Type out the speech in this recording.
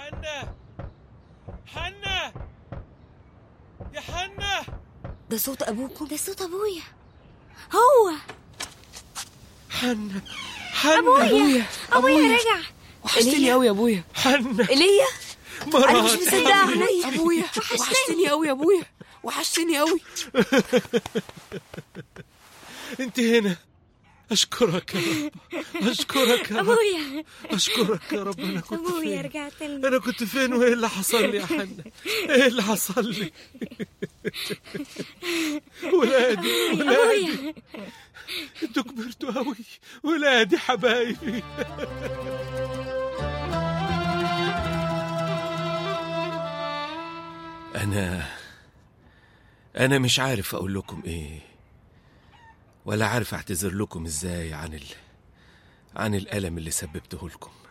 حنة حنة يا حنة ده صوت ابوكم ده صوت ابويا هو حنة حنة ابويا ابويا رجع وحشتني قوي يا ابويا حنة ايليا مرات انا مش مصدقه عينيا ابويا وحشتني قوي يا ابويا وحشتني قوي انت هنا اشكرك يا رب اشكرك يا رب ابويا اشكرك يا رب انا كنت ابويا فين رجعت لنا انا كنت فين وايه اللي حصل لي يا حنة ايه اللي حصل لي ولادي ولادي ابويا انتوا كبرتوا قوي ولادي حبايبي انا انا مش عارف اقول لكم ايه ولا عارف اعتذر لكم ازاي عن ال... عن الالم اللي سببته لكم